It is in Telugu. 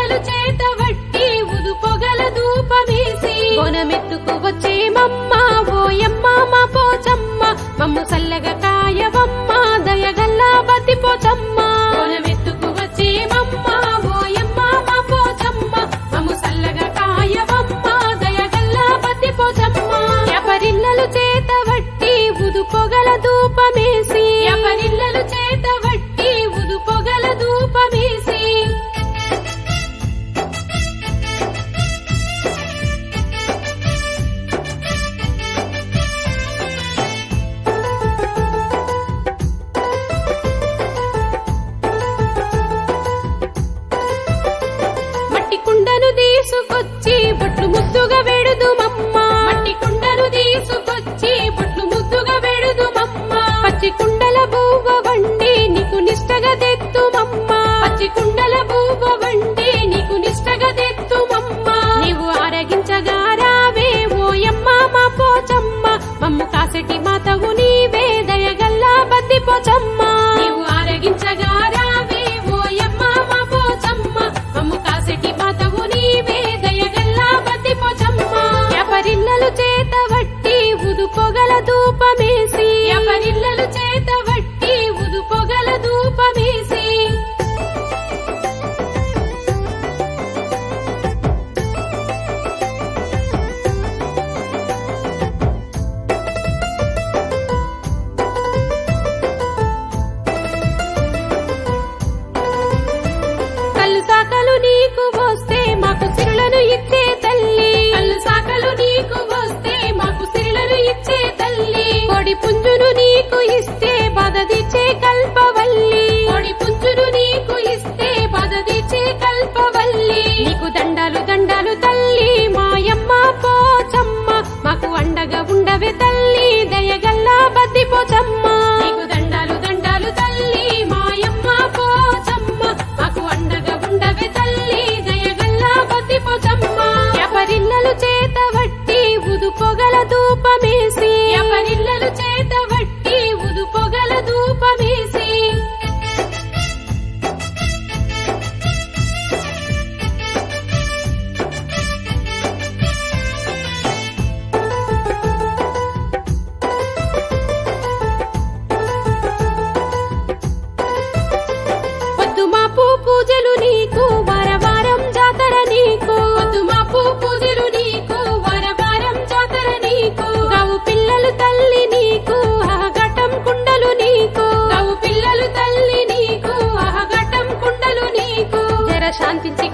పిల్లలు చేత వట్టి ఉదు పొగల ధూపమేసి కొనమెత్తుకు వచ్చే మమ్మ ఓయమ్మ మా పోచమ్మ మమ్ము సల్లగా కాయవమ్మ దయగల్లా బతి పోచమ్మ కొనమెత్తుకు వచ్చే మమ్మ ఓయమ్మ మా పోచమ్మ మమ్ము సల్లగా కాయవమ్మ దయగల్లా బతి పోచమ్మ ఎపరిల్లలు చేత వట్టి ఉదు పొగల ధూపమేసి ఎపరిల్లలు చేత వట్టి ఉదు పొగల ధూపమేసి మట్టి కుండను తీసుకొచ్చి బొట్లు ముద్దుగా వెడుదు మమ్మ మట్టి కుండను తీసుకొచ్చి బొట్లు ముద్దుగా వెడుదు మమ్మ పచ్చి కుండల బూవ వండి నీకు నిష్టగా తెత్తు మమ్మ పచ్చి కుండల బూవ వండి నీకు నిష్టగా తెత్తు మమ్మ నీవు ఆరగించగా రావే ఓయమ్మ మా పోచమ్మ మమ్ము కాసటి మాతవు నీవే దయగల్లా బద్ది పోచమ్మ నీవు ఆరగించగా రావే ఓయమ్మ మా పోచమ్మ మమ్ము కాసటి మాతవు నీవే దయగల్లా బద్ది పోచమ్మ ఎపరిల్లలు చేత వట్టి ఉదు పొగల ధూపమేసి ఎపరిల్లలు చేత వట్టి ఉదు పొగల ధూపమేసి కళ్ళు సాకలు నీకు వస్తే మాకు సిరులను ఇచ్చే తల్లి కళ్ళు సాకలు నీకు వస్తే మాకు సిరులను ఇచ్చే తల్లి కోడి పుంజును నీకు ఇస్తే బాధ దిచ్చే కల్పవల్లి కోడి పుంజును నీకు ఇస్తే బాధ దిచ్చే కల్పవల్లి నీకు దండాలు దండాలు తల్లి మాయమ్మ పోచమ్మ మాకు అండగా ఉండవే తల్లి దయగల్లా బద్ది పోచమ్మ నీకు దండాలు దండాలు తల్లి మాయమ్మ పోచమ్మ మాకు అండగా ఉండవే తల్లి దయగల్లా బద్ది పోచమ్మ ఎపరిల్లలు చేత వట్టి ఉదు పొగల ధూపమేసి ఎపరిల్లలు చేత వట్టి ఉదు పొగల ధూపమేసి పొద్దు మాపు పూజలు నీకు వారవారం జాతర నీకు పొద్దు మాపు పూజలు నీకు వారవారం జాతర నీకు గావు పిల్లలు తల్లి నీకు ఆహగటం కుండలు నీకు గావు పిల్లలు తల్లి నీకు ఆహగటం కుండలు నీకు జర శాంతించి